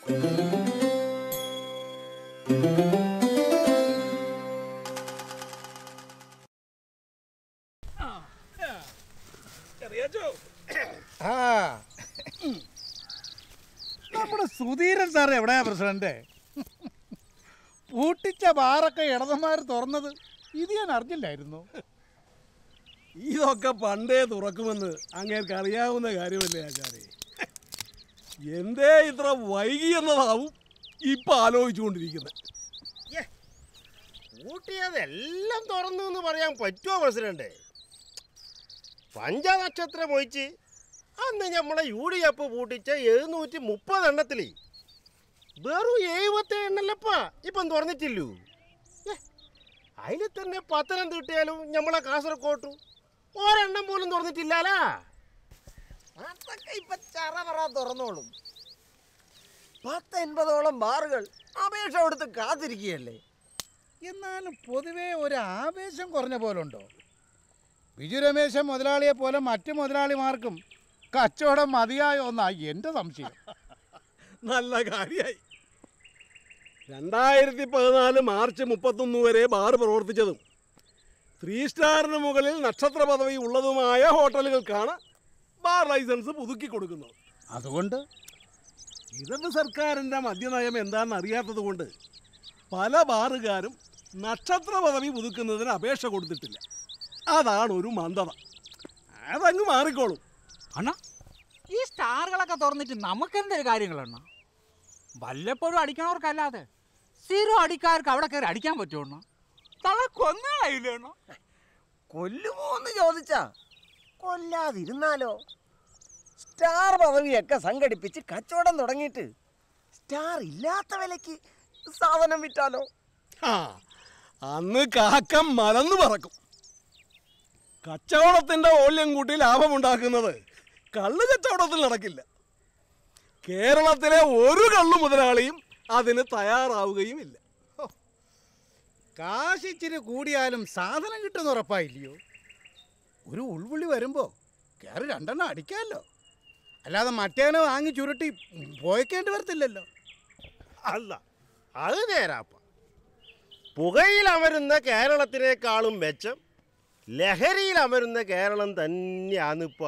ആ നമ്മുടെ സുധീരൻ സാർ എവിടെയാ പ്രസിഡന്റ് പൂട്ടിച്ച ബാറൊക്കെ ഇടതന്മാർ തുറന്നത് ഇത് ഞാൻ അറിഞ്ഞില്ലായിരുന്നു ഇതൊക്കെ പണ്ടേ തുറക്കുമെന്ന് അങ്ങേർക്ക് അറിയാവുന്ന കാര്യമല്ലേ ആചാര്യ എന്തേ ഇത്ര വൈകി എന്നതാവും ഇപ്പൊ ആലോചിച്ചുകൊണ്ടിരിക്കുന്നത് കൂട്ടിയതെല്ലാം തുറന്നു എന്ന് പറയാൻ പറ്റുമോ പ്രസിഡന്റ് പഞ്ചനക്ഷത്രം ഒഴിച്ച് അന്ന് നമ്മളെ യു ഡി എഫ് പൂട്ടിച്ച എഴുന്നൂറ്റി മുപ്പത് എണ്ണത്തിൽ വെറും എഴുപത്തി എണ്ണല്ലപ്പാ ഇപ്പം തുറന്നിട്ടില്ലൂ അതിൽ തന്നെ പത്തനംതിട്ടയാലും നമ്മളെ കാസർകോട്ടും ഒരെണ്ണം പോലും തുറന്നിട്ടില്ലാലാ അതൊക്കെ ഇപ്പൊ ചറപറ തുറന്നോളും പത്ത് എൺപതോളം ബാറുകൾ അപേക്ഷ കൊടുത്ത് കാത്തിരിക്കുകയല്ലേ എന്നാലും പൊതുവേ ഒരു ആവേശം കുറഞ്ഞ പോലുണ്ടോ ബിജു രമേശൻ മുതലാളിയെ പോലെ മറ്റു മുതലാളിമാർക്കും കച്ചവടം മതിയായോ എന്നാ എൻ്റെ സംശയം നല്ല കാര്യമായി രണ്ടായിരത്തി പതിനാല് മാർച്ച് മുപ്പത്തൊന്ന് വരെ ബാർ പ്രവർത്തിച്ചതും ത്രീ സ്റ്റാറിന് മുകളിൽ നക്ഷത്ര പദവി ഉള്ളതുമായ ഹോട്ടലുകൾക്കാണ് ബാർ ലൈസൻസ് പുതുക്കി കൊടുക്കുന്നത് അതുകൊണ്ട് ഇടത് സർക്കാരിൻ്റെ മദ്യനയം എന്താണെന്ന് അറിയാത്തത് കൊണ്ട് പല ബാറുകാരും നക്ഷത്ര പദവി പുതുക്കുന്നതിന് അപേക്ഷ കൊടുത്തിട്ടില്ല അതാണ് ഒരു മന്ദത അതങ്ങ് മാറിക്കോളും അണ്ണാ ഈ സ്റ്റാറുകളൊക്കെ തുറന്നിട്ട് നമുക്കെന്തൊരു കാര്യങ്ങളണ്ണ വല്ലപ്പോഴും അടിക്കണവർക്കല്ലാതെ സ്ഥിരം അടിക്കാർക്ക് അവിടെ കയറി അടിക്കാൻ പറ്റുമോ തള കൊന്നായില്ലേ അണ്ണാ കൊല്ലുമോ എന്ന് ചോദിച്ചാ കൊല്ലാതിരുന്നാലോ സ്റ്റാർ പദവിയൊക്കെ സംഘടിപ്പിച്ച് കച്ചവടം തുടങ്ങിയിട്ട് സ്റ്റാർ ഇല്ലാത്ത വിലക്ക് സാധനം വിറ്റാലോ ആ അന്ന് കാക്കം മലന്ന് പറക്കും കച്ചവടത്തിന്റെ ഓല്യം കൂട്ടി ലാഭമുണ്ടാക്കുന്നത് കള്ള് കച്ചവടത്തിൽ നടക്കില്ല കേരളത്തിലെ ഒരു കള്ളു മുതലാളിയും അതിന് തയ്യാറാവുകയും ഇല്ല കാശ് ഇച്ചിരി കൂടിയാലും സാധനം കിട്ടുമെന്ന് ഉറപ്പായില്ലയോ ഒരു ഉൾവിളി വരുമ്പോൾ കയറി രണ്ടെണ്ണം അടിക്കാമല്ലോ അല്ലാതെ മറ്റേനെ വാങ്ങി ചുരുട്ടി പോയിക്കേണ്ടി വരത്തില്ലല്ലോ അല്ല അത് നേരാപ്പ പുകയിൽ അമരുന്ന കേരളത്തിനേക്കാളും മെച്ചം ലഹരിയിൽ അമരുന്ന കേരളം തന്നെയാണിപ്പ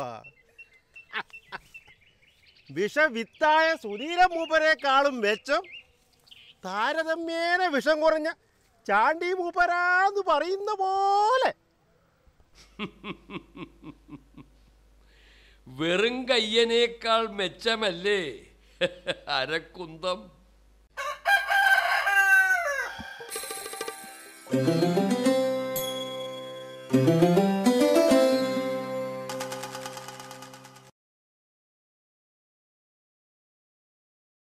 വിഷവിത്തായ സുധീര മൂപ്പരേക്കാളും മെച്ചം താരതമ്യേന വിഷം കുറഞ്ഞ ചാണ്ടി മൂപ്പരാന്ന് പറയുന്ന പോലെ വെറും കയ്യനേക്കാൾ മെച്ചമല്ലേ അരക്കുന്തം ആ